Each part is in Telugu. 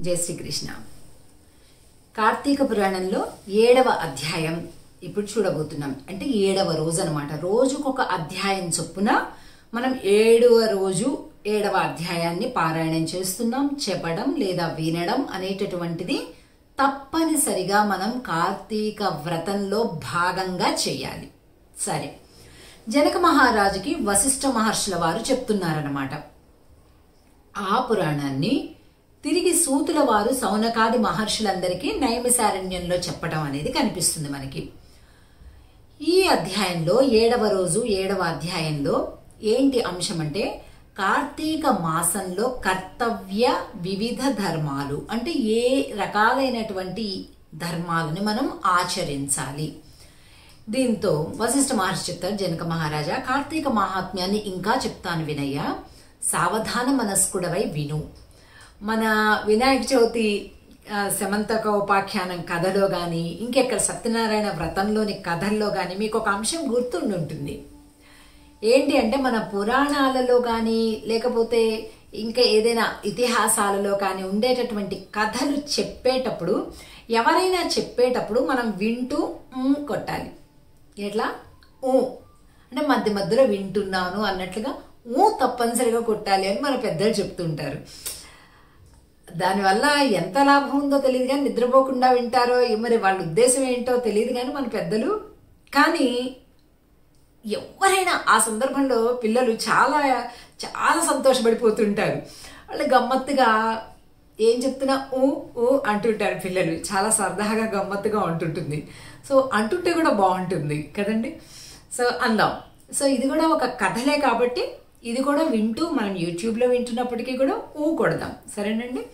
జై శ్రీకృష్ణ కార్తీక పురాణంలో ఏడవ అధ్యాయం ఇప్పుడు చూడబోతున్నాం అంటే ఏడవ రోజు అనమాట రోజుకొక అధ్యాయం చొప్పున మనం ఏడవ రోజు ఏడవ అధ్యాయాన్ని పారాయణం చేస్తున్నాం చెప్పడం లేదా వినడం అనేటటువంటిది తప్పనిసరిగా మనం కార్తీక వ్రతంలో భాగంగా చేయాలి సరే జనక మహారాజుకి వశిష్ఠ మహర్షుల వారు చెప్తున్నారన్నమాట ఆ పురాణాన్ని తిరిగి సూతుల వారు సౌనకాది మహర్షులందరికీ నైమిసారణ్యంలో చెప్పడం అనేది కనిపిస్తుంది మనకి ఈ అధ్యాయంలో ఏడవ రోజు ఏడవ అధ్యాయంలో ఏంటి అంశం అంటే కార్తీక మాసంలో కర్తవ్య వివిధ ధర్మాలు అంటే ఏ రకాలైనటువంటి ధర్మాలను మనం ఆచరించాలి దీంతో వశిష్ఠ మహర్షి చెప్తారు జనక మహారాజా కార్తీక మహాత్మ్యాన్ని ఇంకా చెప్తాను వినయ్య సావధాన మనస్కుడవై విను మన వినాయక చవితి ఆ, శమంతక ఉపాఖ్యానం కథలో కానీ ఇంకెక్కడ సత్యనారాయణ వ్రతంలోని కథల్లో కానీ మీకు ఒక అంశం గుర్తుండి ఉంటుంది ఏంటి అంటే మన పురాణాలలో కానీ లేకపోతే ఇంకా ఏదైనా ఇతిహాసాలలో కానీ ఉండేటటువంటి కథలు చెప్పేటప్పుడు ఎవరైనా చెప్పేటప్పుడు మనం వింటూ "ఉమ్" కొట్టాలి ఎట్లా ఊ అంటే మధ్య మధ్యలో వింటున్నాను అన్నట్లుగా ఊ తప్పనిసరిగా కొట్టాలి అని మన పెద్దలు చెప్తుంటారు దానివల్ల ఎంత లాభం ఉందో తెలియదు కానీ నిద్రపోకుండా వింటారో మరి వాళ్ళ ఉద్దేశం ఏంటో తెలియదు కానీ మన పెద్దలు కానీ ఎవరైనా ఆ సందర్భంలో పిల్లలు చాలా చాలా సంతోషపడిపోతుంటారు వాళ్ళు గమ్మత్తుగా ఏం చెప్తున్నా ఊ ఊ అంటుంటారు పిల్లలు చాలా సరదాగా గమ్మత్తుగా ఉంటుంటుంది సో అంటుంటే కూడా బాగుంటుంది కదండి సో అందాం సో ఇది కూడా ఒక కథలే కాబట్టి ఇది కూడా వింటూ మనం యూట్యూబ్లో వింటున్నప్పటికీ కూడా ఊ కొడదాం సరేనండి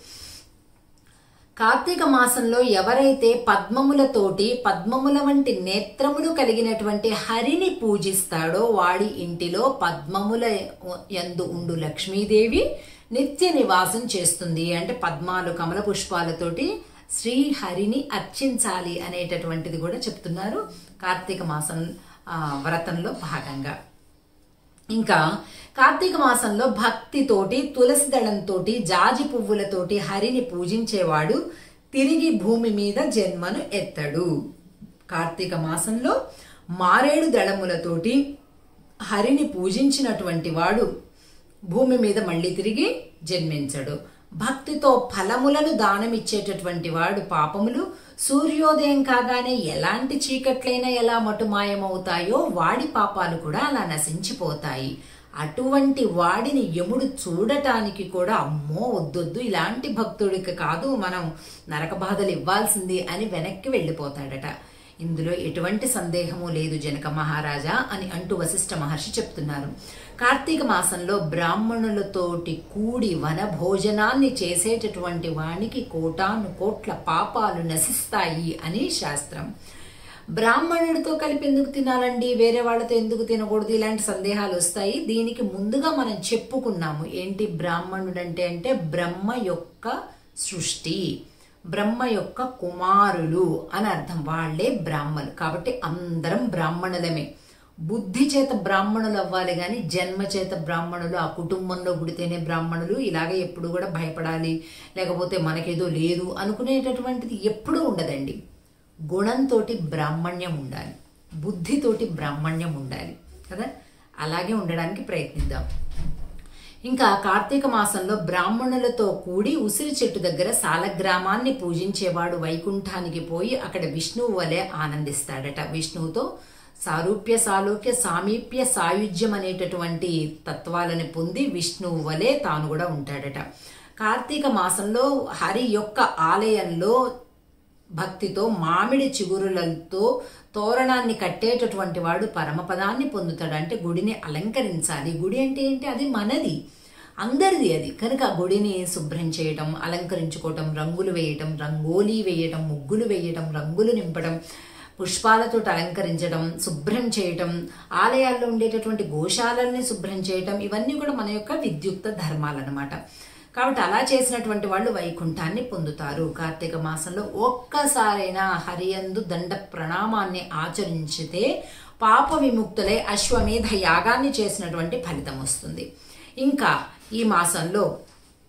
కార్తీక మాసంలో ఎవరైతే పద్మములతోటి పద్మముల వంటి నేత్రములు కలిగినటువంటి హరిని పూజిస్తాడో వాడి ఇంటిలో పద్మముల యందు ఉండు లక్ష్మీదేవి నిత్య నివాసం చేస్తుంది అంటే పద్మాలు కమల పుష్పాలతోటి శ్రీ హరిని అర్చించాలి అనేటటువంటిది కూడా చెప్తున్నారు కార్తీక మాసం ఆ, వ్రతంలో భాగంగా ఇంకా కార్తీక మాసంలో భక్తితోటి తులసి దళంతోటి జాజి పువ్వులతోటి హరిని పూజించేవాడు తిరిగి భూమి మీద జన్మను ఎత్తడు కార్తీక మాసంలో మారేడు దళములతోటి హరిని పూజించినటువంటి వాడు భూమి మీద మళ్ళీ తిరిగి జన్మించడు భక్తితో ఫలములను దానమిచ్చేటటువంటి వాడు పాపములు సూర్యోదయం కాగానే ఎలాంటి చీకట్లైనా ఎలా మటుమాయమవుతాయో వాడి పాపాలు కూడా అలా నశించిపోతాయి అటువంటి వాడిని యముడు చూడటానికి కూడా అమ్మో వద్దొద్దు ఇలాంటి భక్తుడికి కాదు మనం నరక బాధలు ఇవ్వాల్సింది అని వెనక్కి వెళ్ళిపోతాడట ఇందులో ఎటువంటి సందేహము లేదు జనక మహారాజా అని అంటూ వశిష్ఠ మహర్షి చెప్తున్నారు కార్తీక మాసంలో బ్రాహ్మణులతోటి కూడి వన భోజనాన్ని చేసేటటువంటి వానికి కోటాను కోట్ల పాపాలు నశిస్తాయి అని శాస్త్రం బ్రాహ్మణుడితో కలిపి ఎందుకు తినాలండి వేరే వాళ్ళతో ఎందుకు తినకూడదు ఇలాంటి సందేహాలు వస్తాయి దీనికి ముందుగా మనం చెప్పుకున్నాము ఏంటి బ్రాహ్మణుడు అంటే అంటే బ్రహ్మ యొక్క సృష్టి బ్రహ్మ యొక్క కుమారులు అని అర్థం వాళ్ళే బ్రాహ్మలు కాబట్టి అందరం బ్రాహ్మణులమే బుద్ధి చేత బ్రాహ్మణులు అవ్వాలి కానీ జన్మ చేత బ్రాహ్మణులు ఆ కుటుంబంలో పుడితేనే బ్రాహ్మణులు ఇలాగే ఎప్పుడు కూడా భయపడాలి లేకపోతే మనకేదో లేదు అనుకునేటటువంటిది ఎప్పుడూ ఉండదండి గుణంతో బ్రాహ్మణ్యం ఉండాలి బుద్ధితోటి బ్రాహ్మణ్యం ఉండాలి కదా అలాగే ఉండడానికి ప్రయత్నిద్దాం ఇంకా కార్తీక మాసంలో బ్రాహ్మణులతో కూడి ఉసిరి చెట్టు దగ్గర సాలగ్రామాన్ని పూజించేవాడు వైకుంఠానికి పోయి అక్కడ విష్ణువు వలె ఆనందిస్తాడట విష్ణువుతో సారూప్య సాలోక్య సామీప్య సాయుధ్యం అనేటటువంటి తత్వాలను పొంది విష్ణువు వలె తాను కూడా ఉంటాడట కార్తీక మాసంలో హరి యొక్క ఆలయంలో భక్తితో మామిడి చిగురులతో తోరణాన్ని కట్టేటటువంటి వాడు పరమపదాన్ని పొందుతాడు అంటే గుడిని అలంకరించాలి గుడి అంటే ఏంటి అది మనది అందరిది అది కనుక ఆ గుడిని శుభ్రం చేయటం అలంకరించుకోవటం రంగులు వేయటం రంగోలీ వేయటం ముగ్గులు వేయటం రంగులు నింపడం పుష్పాలతో అలంకరించడం శుభ్రం చేయటం ఆలయాల్లో ఉండేటటువంటి గోశాలల్ని శుభ్రం చేయటం ఇవన్నీ కూడా మన యొక్క విద్యుక్త ధర్మాలన్నమాట కాబట్టి అలా చేసినటువంటి వాళ్ళు వైకుంఠాన్ని పొందుతారు కార్తీక మాసంలో ఒక్కసారైనా హరియందు దండ ప్రణామాన్ని ఆచరించితే పాప విముక్తులై అశ్వమేధ యాగాన్ని చేసినటువంటి ఫలితం వస్తుంది ఇంకా ఈ మాసంలో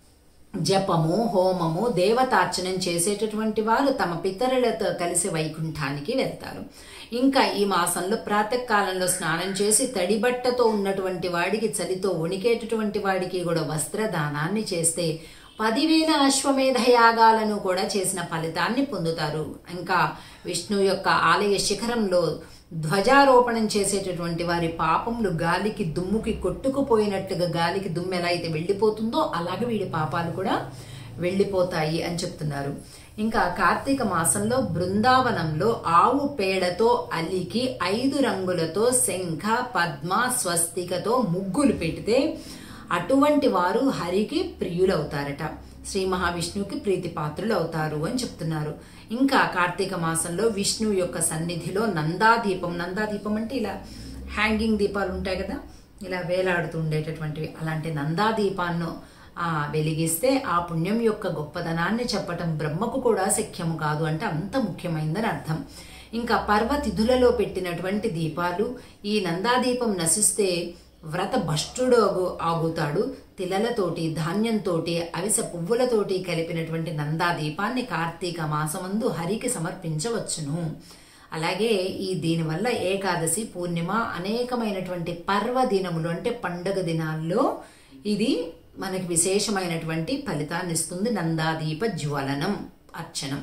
జపము హోమము దేవతార్చనం చేసేటటువంటి వారు తమ పితరులతో కలిసి వైకుంఠానికి వెళ్తారు ఇంకా ఈ మాసంలో ప్రాతకాలంలో స్నానం చేసి తడిబట్టతో ఉన్నటువంటి వాడికి చలితో వణికేటటువంటి వాడికి కూడా వస్త్రదానాన్ని చేస్తే పదివేల అశ్వమేధ యాగాలను కూడా చేసిన ఫలితాన్ని పొందుతారు ఇంకా విష్ణు యొక్క ఆలయ శిఖరంలో ధ్వజారోపణం చేసేటటువంటి వారి పాపములు గాలికి దుమ్ముకి కొట్టుకుపోయినట్టుగా గాలికి దుమ్ము ఎలా అయితే వెళ్ళిపోతుందో అలాగే వీడి పాపాలు కూడా వెళ్ళిపోతాయి అని చెప్తున్నారు ఇంకా కార్తీక మాసంలో బృందావనంలో ఆవు పేడతో అలికి ఐదు రంగులతో శంఖ పద్మ స్వస్తికతో ముగ్గులు పెడితే అటువంటి వారు హరికి ప్రియులవుతారట శ్రీ మహావిష్ణువుకి ప్రీతిపాత్రులు అవుతారు అని చెప్తున్నారు ఇంకా కార్తీక మాసంలో విష్ణువు యొక్క సన్నిధిలో నందాదీపం నందాదీపం అంటే ఇలా హ్యాంగింగ్ దీపాలు ఉంటాయి కదా ఇలా వేలాడుతూ ఉండేటటువంటివి అలాంటి నందాదీపాన్ని ఆ వెలిగిస్తే ఆ పుణ్యం యొక్క గొప్పదనాన్ని చెప్పటం బ్రహ్మకు కూడా శక్యము కాదు అంటే అంత ముఖ్యమైందని అర్థం ఇంకా పర్వతిథులలో పెట్టినటువంటి దీపాలు ఈ నందాదీపం నశిస్తే వ్రత భష్టుడు ఆగుతాడు తిలలతోటి ధాన్యంతోటి అవిస పువ్వులతోటి కలిపినటువంటి నందాదీపాన్ని కార్తీక మాసమందు హరికి సమర్పించవచ్చును అలాగే ఈ దీనివల్ల ఏకాదశి పూర్ణిమ అనేకమైనటువంటి పర్వదినములు అంటే పండుగ దినాల్లో ఇది మనకి విశేషమైనటువంటి ఫలితాన్ని ఇస్తుంది నందాదీప జ్వలనం అర్చనం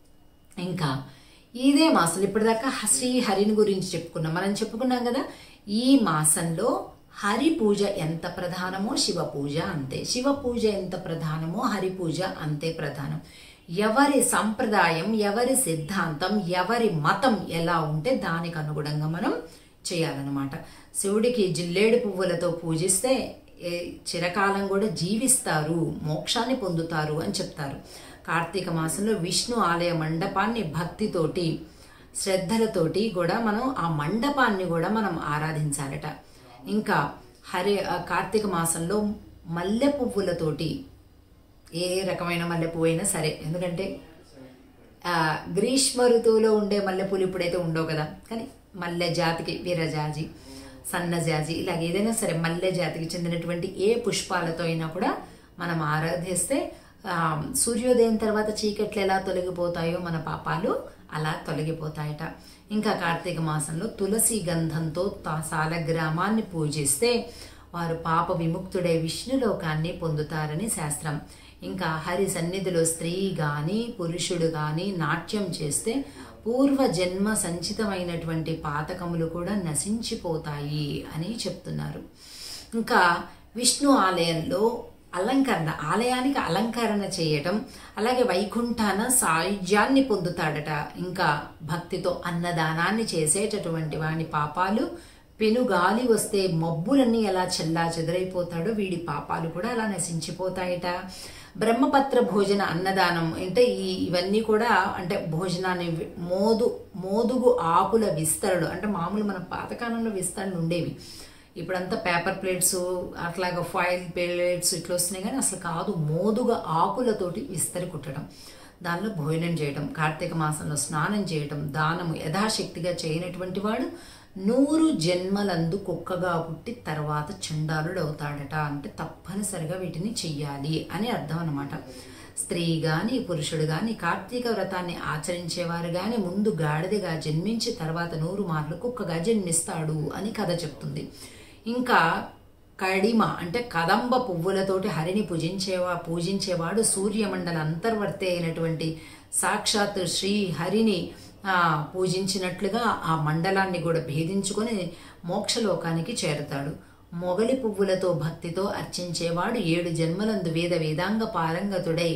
ఇంకా ఇదే మాసం ఇప్పటిదాకా శ్రీ హరిని గురించి చెప్పుకున్నాం మనం చెప్పుకున్నాం కదా ఈ మాసంలో హరి పూజ ఎంత ప్రధానమో శివ పూజ అంతే శివ పూజ ఎంత ప్రధానమో హరి పూజ అంతే ప్రధానం ఎవరి సంప్రదాయం ఎవరి సిద్ధాంతం ఎవరి మతం ఎలా ఉంటే దానికి అనుగుణంగా మనం చేయాలన్నమాట శివుడికి జిల్లేడు పువ్వులతో పూజిస్తే ఏ చిరకాలం కూడా జీవిస్తారు మోక్షాన్ని పొందుతారు అని చెప్తారు కార్తీక మాసంలో విష్ణు ఆలయ మండపాన్ని భక్తితోటి శ్రద్ధలతోటి కూడా మనం ఆ మండపాన్ని కూడా మనం ఆరాధించాలట ఇంకా హరి ఆ కార్తీక మాసంలో మల్లె పువ్వులతోటి ఏ రకమైన మల్లె పువ్వు అయినా సరే ఎందుకంటే ఆ, గ్రీష్మ ఋతువులో ఉండే మల్లెపూలు ఇప్పుడైతే ఉండవు కదా కానీ మల్లె జాతికి వీరజాజి సన్నజాజి ఇలాగ ఏదైనా సరే మల్లె జాతికి చెందినటువంటి ఏ పుష్పాలతో అయినా కూడా మనం ఆరాధిస్తే ఆ, సూర్యోదయం తర్వాత చీకట్లు ఎలా తొలగిపోతాయో మన పాపాలు అలా తొలగిపోతాయట ఇంకా కార్తీక మాసంలో తులసి గంధంతో తా- సాలగ్రామాన్ని పూజిస్తే వారు పాప విముక్తుడై విష్ణులోకాన్ని పొందుతారని శాస్త్రం ఇంకా హరి సన్నిధిలో స్త్రీ గాని పురుషుడు గాని నాట్యం చేస్తే పూర్వ జన్మ సంచితమైనటువంటి పాతకములు కూడా నశించిపోతాయి అని చెప్తున్నారు ఇంకా విష్ణు ఆలయంలో అలంకరణ ఆలయానికి అలంకరణ చేయటం అలాగే వైకుంఠాన సాయుధ్యాన్ని పొందుతాడట ఇంకా భక్తితో అన్నదానాన్ని చేసేటటువంటి వాని పాపాలు పెనుగాలి వస్తే మబ్బులన్నీ ఎలా చెల్లా చెదరైపోతాడో వీడి పాపాలు కూడా అలా నశించిపోతాయట బ్రహ్మపత్ర భోజన అన్నదానం అంటే ఈ ఇవన్నీ కూడా అంటే భోజనాన్ని వి- మోదు మోదుగు ఆకుల విస్తరడు అంటే మామూలు మన పాతకాలంలో విస్తరణలు ఉండేవి ఇప్పుడంతా పేపర్ ప్లేట్స్ అట్లాగా ఫాయిల్ ప్లేట్స్ ఇట్లా వస్తున్నాయి కానీ అసలు కాదు మోదుగా ఆకులతోటి విస్తరి కుట్టడం దానిలో భోజనం చేయడం కార్తీక మాసంలో స్నానం చేయడం దానము యథాశక్తిగా చేయనటువంటి వాడు నూరు జన్మలందు కుక్కగా పుట్టి తర్వాత చండాలుడు అవుతాడట అంటే తప్పనిసరిగా వీటిని చెయ్యాలి అని అర్థం అన్నమాట స్త్రీ గాని పురుషుడు గాని కార్తీక వ్రతాన్ని ఆచరించేవారు గాని ముందు గాడిదగా జన్మించి తర్వాత నూరు మార్లు కుక్కగా జన్మిస్తాడు అని కథ చెప్తుంది ఇంకా కడిమ అంటే కదంబ పువ్వులతోటి హరిని పూజించేవా పూజించేవాడు సూర్యమండల అంతర్వర్తి అయినటువంటి సాక్షాత్ శ్రీ హరిని ఆ, పూజించినట్లుగా ఆ మండలాన్ని కూడా భేదించుకొని మోక్షలోకానికి చేరతాడు మొగలి పువ్వులతో భక్తితో అర్చించేవాడు ఏడు జన్మలందు వేద వేదాంగ పారంగతుడై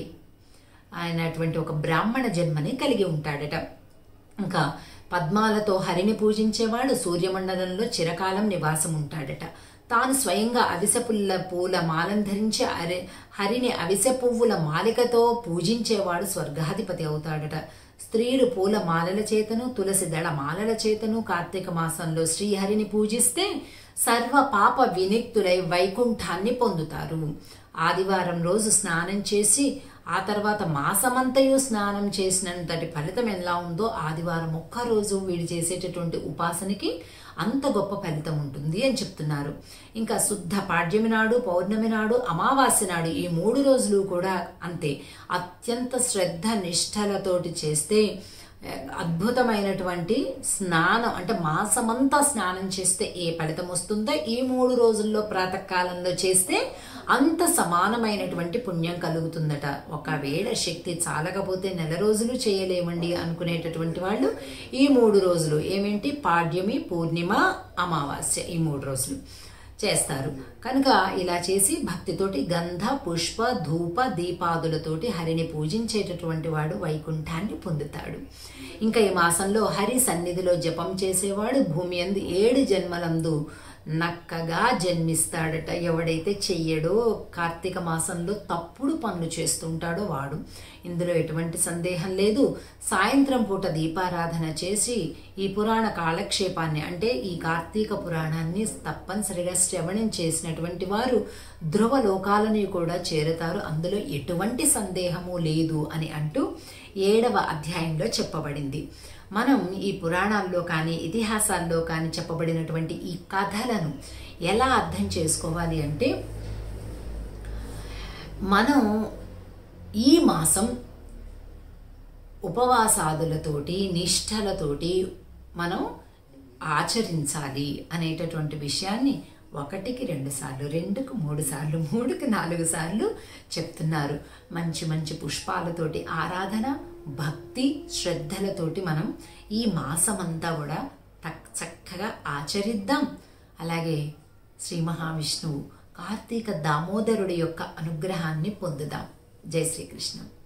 ఆయనటువంటి ఒక బ్రాహ్మణ జన్మని కలిగి ఉంటాడట ఇంకా పద్మాలతో హరిని పూజించేవాడు సూర్యమండలంలో చిరకాలం నివాసం ఉంటాడట తాను స్వయంగా అవిసె పుల్ల పూల మాలను ధరించి హరి హరిని అవిసె పువ్వుల మాలికతో పూజించేవాడు స్వర్గాధిపతి అవుతాడట స్త్రీలు పూల మాలల చేతను తులసి దళ మాలల చేతను కార్తీక మాసంలో శ్రీహరిని పూజిస్తే సర్వ పాప వినిక్తులై వైకుంఠాన్ని పొందుతారు ఆదివారం రోజు స్నానం చేసి ఆ తర్వాత మాసమంతయు స్నానం చేసినంతటి ఫలితం ఎలా ఉందో ఆదివారం ఒక్కరోజు వీడు చేసేటటువంటి ఉపాసనకి అంత గొప్ప ఫలితం ఉంటుంది అని చెప్తున్నారు ఇంకా శుద్ధ పాడ్యమి నాడు పౌర్ణమి నాడు అమావాస్య నాడు ఈ మూడు రోజులు కూడా అంతే అత్యంత శ్రద్ధ నిష్ఠలతోటి చేస్తే అద్భుతమైనటువంటి స్నానం అంటే మాసమంతా స్నానం చేస్తే ఏ ఫలితం వస్తుందో ఈ మూడు రోజుల్లో ప్రాతకాలంలో చేస్తే అంత సమానమైనటువంటి పుణ్యం కలుగుతుందట ఒకవేళ శక్తి చాలకపోతే నెల రోజులు చేయలేమండి అనుకునేటటువంటి వాళ్ళు ఈ మూడు రోజులు ఏమేంటి పాడ్యమి పూర్ణిమ అమావాస్య ఈ మూడు రోజులు చేస్తారు కనుక ఇలా చేసి భక్తితోటి గంధ పుష్ప ధూప దీపాదులతోటి హరిని పూజించేటటువంటి వాడు వైకుంఠాన్ని పొందుతాడు ఇంకా ఈ మాసంలో హరి సన్నిధిలో జపం చేసేవాడు భూమి అందు ఏడు జన్మలందు నక్కగా జన్మిస్తాడట ఎవడైతే చెయ్యడో కార్తీక మాసంలో తప్పుడు పనులు చేస్తుంటాడో వాడు ఇందులో ఎటువంటి సందేహం లేదు సాయంత్రం పూట దీపారాధన చేసి ఈ పురాణ కాలక్షేపాన్ని అంటే ఈ కార్తీక పురాణాన్ని తప్పనిసరిగా శ్రవణం చేసినటువంటి వారు ధ్రువ లోకాలని కూడా చేరుతారు అందులో ఎటువంటి సందేహము లేదు అని అంటూ ఏడవ అధ్యాయంలో చెప్పబడింది మనం ఈ పురాణాల్లో కానీ ఇతిహాసాల్లో కానీ చెప్పబడినటువంటి ఈ కథలను ఎలా అర్థం చేసుకోవాలి అంటే మనం ఈ మాసం ఉపవాసాదులతోటి నిష్ఠలతోటి మనం ఆచరించాలి అనేటటువంటి విషయాన్ని ఒకటికి రెండు సార్లు రెండుకు మూడు సార్లు మూడుకి నాలుగు సార్లు చెప్తున్నారు మంచి మంచి పుష్పాలతోటి ఆరాధన భక్తి శ్రద్ధలతోటి మనం ఈ మాసమంతా కూడా తక్ చక్కగా ఆచరిద్దాం అలాగే శ్రీ మహావిష్ణువు కార్తీక దామోదరుడి యొక్క అనుగ్రహాన్ని పొందుదాం జై శ్రీకృష్ణ